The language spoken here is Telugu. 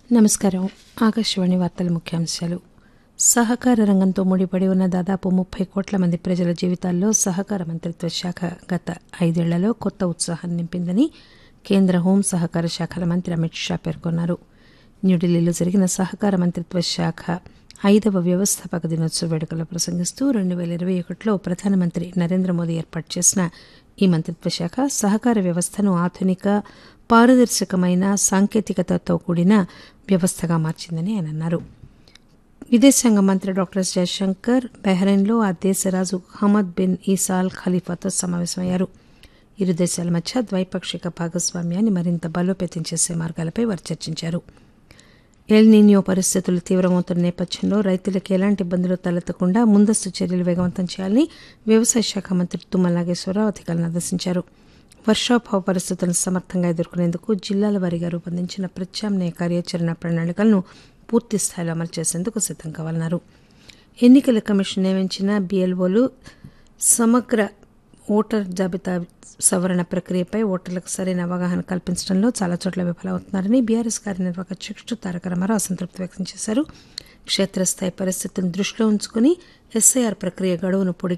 నమస్కారం ఆకాశవాణి వార్తల ముఖ్యాంశాలు సహకార రంగంతో ముడిపడి ఉన్న దాదాపు ముప్పై కోట్ల మంది ప్రజల జీవితాల్లో సహకార మంత్రిత్వ శాఖ గత ఐదేళ్లలో కొత్త ఉత్సాహాన్ని నింపిందని కేంద్ర హోం సహకార శాఖల మంత్రి అమిత్ షా పేర్కొన్నారు న్యూఢిల్లీలో జరిగిన సహకార మంత్రిత్వ శాఖ ఐదవ వ్యవస్థాపక దినోత్సవ వేడుకల్లో ప్రసంగిస్తూ రెండు పేల ఇరవై ఒకటిలో ప్రధానమంత్రి నరేంద్ర మోదీ ఏర్పాటు చేసిన ఈ మంత్రిత్వ శాఖ సహకార వ్యవస్థను ఆధునిక పారదర్శకమైన సాంకేతికతతో కూడిన వ్యవస్థగా మార్చిందని ఆయన అన్నారు విదేశాంగ మంత్రి డాక్టర్ ఎస్ జయశంకర్ బహ్రెయిన్లో ఆ దేశ రాజు హమద్ బిన్ ఈసాల్ ఖలీఫాతో సమావేశమయ్యారు ఇరు దేశాల మధ్య ద్వైపాక్షిక భాగస్వామ్యాన్ని మరింత బలోపేతం చేసే మార్గాలపై వారు చర్చించారు ఎల్ నీనియో పరిస్థితులు తీవ్రమవుతున్న నేపథ్యంలో రైతులకు ఎలాంటి ఇబ్బందులు తలెత్తకుండా ముందస్తు చర్యలు వేగవంతం చేయాలని వ్యవసాయ శాఖ మంత్రి తుమ్మల నాగేశ్వరరావు అధికారులను ఆదేశించారు వర్షాభావ పరిస్థితులను సమర్థంగా ఎదుర్కొనేందుకు జిల్లాల వారీగా రూపొందించిన ప్రత్యామ్నాయ కార్యాచరణ ప్రణాళికలను పూర్తి స్థాయిలో అమలు చేసేందుకు సిద్దం కావాలన్నారు ఎన్నికల కమిషన్ నియమించిన బీఎల్ఓలు సమగ్ర ఓటర్ జాబితా సవరణ ప్రక్రియపై ఓటర్లకు సరైన అవగాహన కల్పించడంలో చాలా చోట్ల విఫలమవుతున్నారని బీఆర్ఎస్ కార్యనిర్వాహక అధ్యక్షుడు తారక రామారావు అసంతృప్తి వ్యక్తం చేశారు క్షేత్రస్థాయి పరిస్థితులను దృష్టిలో ఉంచుకుని ఎస్ఐఆర్ ప్రక్రియ గడువును పొడిగి